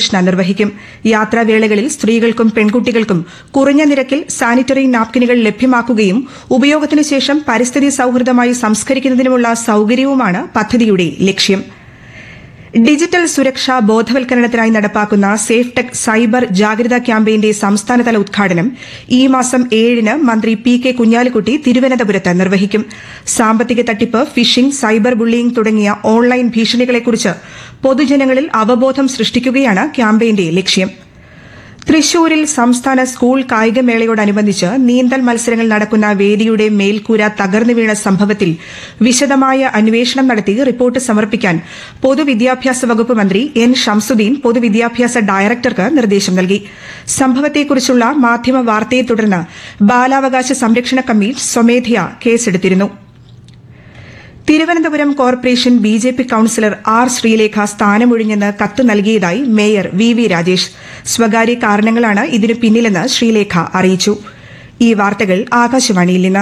രാധാകൃഷ്ണ നിർവഹിക്കും യാത്രാവേളകളിൽ സ്ത്രീകൾക്കും പെൺകുട്ടികൾക്കും കുറഞ്ഞ നിരക്കിൽ സാനിറ്ററി നാപ്കിനുകൾ ലഭ്യമാക്കുകയും ഉപയോഗത്തിനു ശേഷം പരിസ്ഥിതി സൌഹൃദമായി സംസ്കരിക്കുന്നതിനുമുള്ള സൌകര്യവുമാണ് പദ്ധതിയുടെ ലക്ഷ്യം ഡിജിറ്റൽ സുരക്ഷാ ബോധവൽക്കരണത്തിനായി നടപ്പാക്കുന്ന സേഫ് ടെക് സൈബർ ജാഗ്രതാ ക്യാമ്പയിന്റെ സംസ്ഥാനതല ഉദ്ഘാടനം ഈ മാസം ഏഴിന് മന്ത്രി പി കെ കുഞ്ഞാലിക്കുട്ടി തിരുവനന്തപുരത്ത് നിർവഹിക്കും സാമ്പത്തിക തട്ടിപ്പ് ഫിഷിംഗ് സൈബർ ബുള്ളിയിംഗ് തുടങ്ങിയ ഓൺലൈൻ ഭീഷണികളെക്കുറിച്ച് പൊതുജനങ്ങളിൽ അവബോധം സൃഷ്ടിക്കുകയാണ് ക്യാമ്പയിന്റെ ലക്ഷ്യം തൃശൂരിൽ സംസ്ഥാന സ്കൂൾ കായികമേളയോടനുബന്ധിച്ച് നീന്തൽ മത്സരങ്ങൾ നടക്കുന്ന വേദിയുടെ മേൽക്കൂര തകർന്നു വീണ സംഭവത്തിൽ വിശദമായ അന്വേഷണം നടത്തി റിപ്പോർട്ട് സമർപ്പിക്കാൻ പൊതുവിദ്യാഭ്യാസ വകുപ്പ് മന്ത്രി എൻ ഷംസുദ്ദീൻ പൊതുവിദ്യാഭ്യാസ ഡയറക്ടർക്ക് നിർദ്ദേശം നൽകി സംഭവത്തെക്കുറിച്ചുള്ള മാധ്യമ വാർത്തയെ തുടർന്ന് ബാലാവകാശ സംരക്ഷണ കമ്മീഷൻ സ്വമേധയാ കേസെടുത്തിരുന്നു Thiruvananthapuram corporation B J P councillor R Sreelekha സ്ഥാനമൊഴിഞ്ഞെന്ന് കത്ത് നൽകിയതായി മേയർ വി വി രാജേഷ് സ്വകാര്യ കാരണങ്ങളാണ് ഇതിനു പിന്നിലെന്ന് ശ്രീലേഖ അറിയിച്ചു ഈ വാർത്തകൾ ആകാശവാണിയിൽ നിന്ന്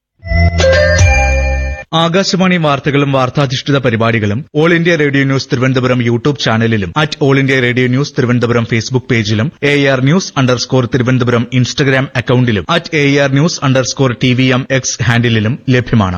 ആകാശവാണി വാർത്തകളും വാർത്താധിഷ്ഠിത പരിപാടികളും all India radio news Thiruvananthapuram YouTube ചാനലിലും at all India radio news Thiruvananthapuram Facebook പേജിലും A R news underscore Thiruvananthapuram Instagram അക്കൌണ്ടിലും at A R news underscore T V M X ഹാൻഡിലും ലഭ്യമാണ്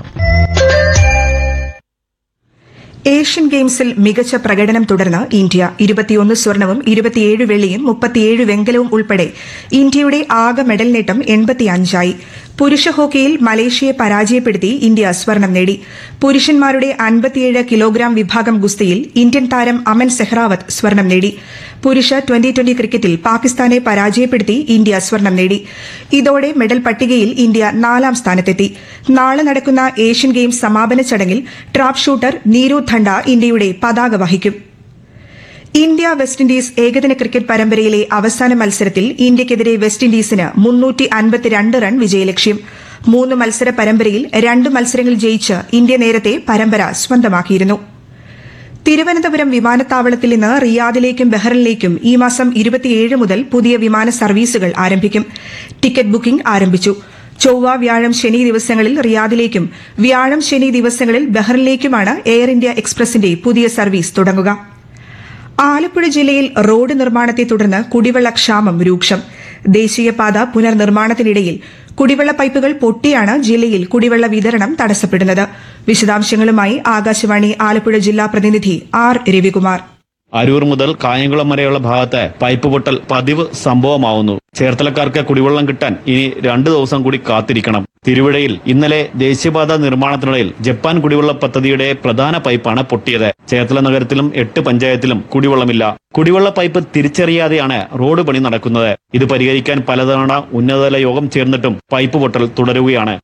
ഏഷ്യൻ ഗെയിംസിൽ മികച്ച പ്രകടനം തുടർന്ന് ഇന്ത്യ ഇരുപത്തിയൊന്ന് സ്വർണവും ഇരുപത്തിയേഴ് വെള്ളിയും മുപ്പത്തിയേഴ് വെങ്കലവും ഉൾപ്പെടെ ഇന്ത്യയുടെ ആകെ മെഡൽ നേട്ടം എൺപത്തിയഞ്ചായി പുരുഷ ഹോക്കിയിൽ മലേഷ്യയെ പരാജയപ്പെടുത്തി ഇന്ത്യ സ്വർണം നേടി പുരുഷന്മാരുടെ അൻപത്തിയേഴ് കിലോഗ്രാം വിഭാഗം ഗുസ്തിയിൽ ഇന്ത്യൻ താരം അമൻ സെഹ്റാവത്ത് സ്വർണം നേടി പുരുഷ ട്വന്റി ട്വന്റി ക്രിക്കറ്റിൽ പാകിസ്ഥാനെ പരാജയപ്പെടുത്തി ഇന്ത്യ സ്വർണം നേടി ഇതോടെ മെഡൽ പട്ടികയിൽ ഇന്ത്യ നാലാം സ്ഥാനത്തെത്തി നാളെ നടക്കുന്ന ഏഷ്യൻ ഗെയിംസ് സമാപന ചടങ്ങിൽ ട്രാപ്പ് ഷൂട്ടർ നീരു ധണ്ട ഇന്ത്യയുടെ പതാക വഹിക്കും ഇന്ത്യ വെസ്റ്റ് ഇൻഡീസ് ഏകദിന ക്രിക്കറ്റ് പരമ്പരയിലെ അവസാന മത്സരത്തിൽ ഇന്ത്യയ്ക്കെതിരെ വെസ്റ്റ് ഇൻഡീസിന് മുന്നൂറ്റി അൻപത്തിരണ്ട് റൺ വിജയലക്ഷ്യം മൂന്ന് മത്സര പരമ്പരയിൽ രണ്ട് മത്സരങ്ങൾ ജയിച്ച് ഇന്ത്യ നേരത്തെ പരമ്പര സ്വന്തമാക്കിയിരുന്നു തിരുവനന്തപുരം വിമാനത്താവളത്തിൽ നിന്ന് റിയാദിലേക്കും ബഹ്റിനിലേക്കും ഈ മാസം ഇരുപത്തിയേഴ് മുതൽ പുതിയ വിമാന സർവീസുകൾ ആരംഭിക്കും ടിക്കറ്റ് ബുക്കിംഗ് ആരംഭിച്ചു ചൊവ്വ വ്യാഴം ശനി ദിവസങ്ങളിൽ റിയാദിലേക്കും വ്യാഴം ശനി ദിവസങ്ങളിൽ ബഹ്റിനിലേക്കുമാണ് എയർ ഇന്ത്യ എക്സ്പ്രസിന്റെ പുതിയ സർവീസ് തുടങ്ങുക ആലപ്പുഴ ജില്ലയിൽ റോഡ് നിർമ്മാണത്തെ തുടർന്ന് കുടിവെള്ള ക്ഷാമം രൂക്ഷം ദേശീയപാത പുനർനിർമ്മാണത്തിനിടയിൽ കുടിവെള്ള പൈപ്പുകൾ പൊട്ടിയാണ് ജില്ലയിൽ കുടിവെള്ള വിതരണം തടസ്സപ്പെടുന്നത് വിശദാംശങ്ങളുമായി ആകാശവാണി ആലപ്പുഴ ജില്ലാ പ്രതിനിധി ആർ രവികുമാർ അരൂർ മുതൽ കായംകുളം വരെയുള്ള ഭാഗത്ത് പൈപ്പ് പൊട്ടൽ പതിവ് സംഭവമാവുന്നു ചേർത്തലക്കാർക്ക് കുടിവെള്ളം കിട്ടാൻ ഇനി രണ്ടു ദിവസം കൂടി കാത്തിരിക്കണം തിരുവിഴയിൽ ഇന്നലെ ദേശീയപാത നിർമ്മാണത്തിനിടയിൽ ജപ്പാൻ കുടിവെള്ള പദ്ധതിയുടെ പ്രധാന പൈപ്പാണ് പൊട്ടിയത് ചേർത്തല നഗരത്തിലും എട്ട് പഞ്ചായത്തിലും കുടിവെള്ളമില്ല കുടിവെള്ള പൈപ്പ് തിരിച്ചറിയാതെയാണ് റോഡ് പണി നടക്കുന്നത് ഇത് പരിഹരിക്കാൻ പലതവണ ഉന്നതതല യോഗം ചേർന്നിട്ടും പൈപ്പ് പൊട്ടൽ തുടരുകയാണ്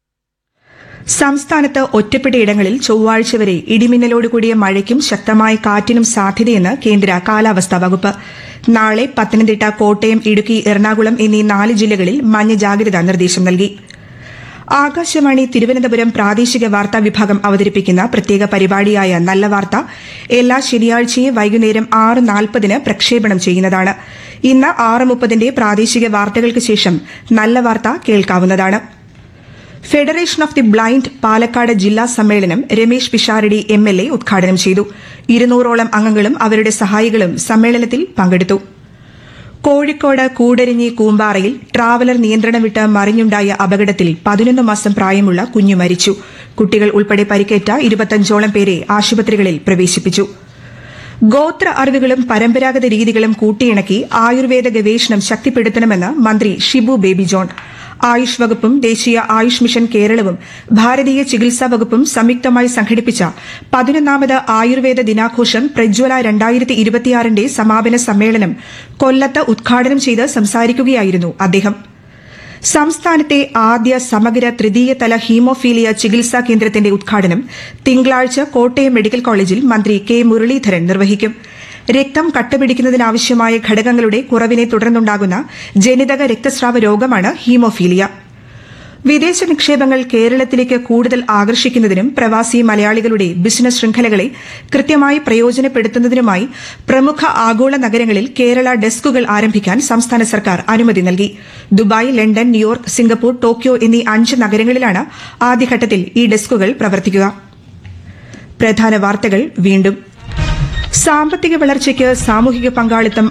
സംസ്ഥാനത്ത് ഒറ്റപ്പെട്ടയിടങ്ങളിൽ ചൊവ്വാഴ്ച വരെ ഇടിമിന്നലോട് കൂടിയ മഴയ്ക്കും ശക്തമായ കാറ്റിനും സാധ്യതയെന്ന് കേന്ദ്ര കാലാവസ്ഥാ വകുപ്പ് നാളെ പത്തനംതിട്ട കോട്ടയം ഇടുക്കി എറണാകുളം എന്നീ നാല് ജില്ലകളിൽ മഞ്ഞ ജാഗ്രതാ നിർദ്ദേശം നൽകി ആകാശവാണി തിരുവനന്തപുരം പ്രാദേശിക വാർത്താ വിഭാഗം അവതരിപ്പിക്കുന്ന പ്രത്യേക പരിപാടിയായ നല്ല വാർത്ത എല്ലാ ശനിയാഴ്ചയും വൈകുന്നേരം ആറ് നാൽപ്പതിന് പ്രക്ഷേപണം ചെയ്യുന്നതാണ് ഇന്ന് ആറ് മുപ്പതിന്റെ പ്രാദേശിക വാർത്തകൾക്ക് ശേഷം നല്ല വാർത്ത കേൾക്കാവുന്നതാണ് federation of the blind Palakkad ജില്ലാ സമ്മേളനം Ramesh Pisharody M L A ഉദ്ഘാടനം ചെയ്തു ഇരുന്നൂറോളം അംഗങ്ങളും അവരുടെ സഹായികളും സമ്മേളനത്തിൽ പങ്കെടുത്തു കോഴിക്കോട് കൂടരിഞ്ഞി കൂമ്പാറയിൽ ട്രാവലർ നിയന്ത്രണം വിട്ട് മറിഞ്ഞുണ്ടായ അപകടത്തിൽ പതിനൊന്ന് മാസം പ്രായമുള്ള കുഞ്ഞു മരിച്ചു കുട്ടികൾ ഉൾപ്പെടെ പരിക്കേറ്റ ഇരുപത്തഞ്ചോളം പേരെ ആശുപത്രികളിൽ പ്രവേശിപ്പിച്ചു ഗോത്ര അറിവുകളും പരമ്പരാഗത രീതികളും കൂട്ടിയിണക്കി ആയുർവേദ ഗവേഷണം ശക്തിപ്പെടുത്തണമെന്ന് മന്ത്രി ഷിബു ബേബി ജോൺ ആയുഷ് വകുപ്പും ദേശീയ ആയുഷ് മിഷൻ കേരളവും ഭാരതീയ ചികിത്സാ വകുപ്പും സംയുക്തമായി സംഘടിപ്പിച്ച പതിനൊന്നാമത് ആയുർവേദ ദിനാഘോഷം പ്രജ്വല രണ്ടായിരത്തി ഇരുപത്തിയാറിന്റെ സമാപന സമ്മേളനം കൊല്ലത്ത് ഉദ്ഘാടനം ചെയ്ത് സംസാരിക്കുകയായിരുന്നു അദ്ദേഹം സംസ്ഥാനത്തെ ആദ്യ സമഗ്ര തൃതീയ തല ഹീമോഫീലിയ ചികിത്സാ കേന്ദ്രത്തിന്റെ ഉദ്ഘാടനം തിങ്കളാഴ്ച കോട്ടയം മെഡിക്കൽ കോളേജിൽ മന്ത്രി കെ മുരളീധരൻ നിർവഹിക്കും രക്തം കട്ടപിടിക്കുന്നതിനാവശ്യമായ ഘടകങ്ങളുടെ കുറവിനെ തുടർന്നുണ്ടാകുന്ന ജനിതക രക്തസ്രാവ രോഗമാണ് ഹീമോഫീലിയ വിദേശ നിക്ഷേപങ്ങൾ കേരളത്തിലേക്ക് കൂടുതൽ ആകർഷിക്കുന്നതിനും പ്രവാസി മലയാളികളുടെ ബിസിനസ് ശൃംഖലകളെ കൃത്യമായി പ്രയോജനപ്പെടുത്തുന്നതിനുമായി പ്രമുഖ ആഗോള നഗരങ്ങളിൽ കേരള ഡെസ്കുകൾ ആരംഭിക്കാൻ സംസ്ഥാന സർക്കാർ അനുമതി നൽകി Dubai London New York Singapore Tokyo എന്നീ അഞ്ച് നഗരങ്ങളിലാണ് ആദ്യഘട്ടത്തിൽ ഈ ഡെസ്കുകൾ പ്രവർത്തിക്കുക പ്രധാന വാർത്തകൾ വീണ്ടും സാമ്പത്തിക വളർച്ചയ്ക്ക് സാമൂഹിക പങ്കാളിത്തം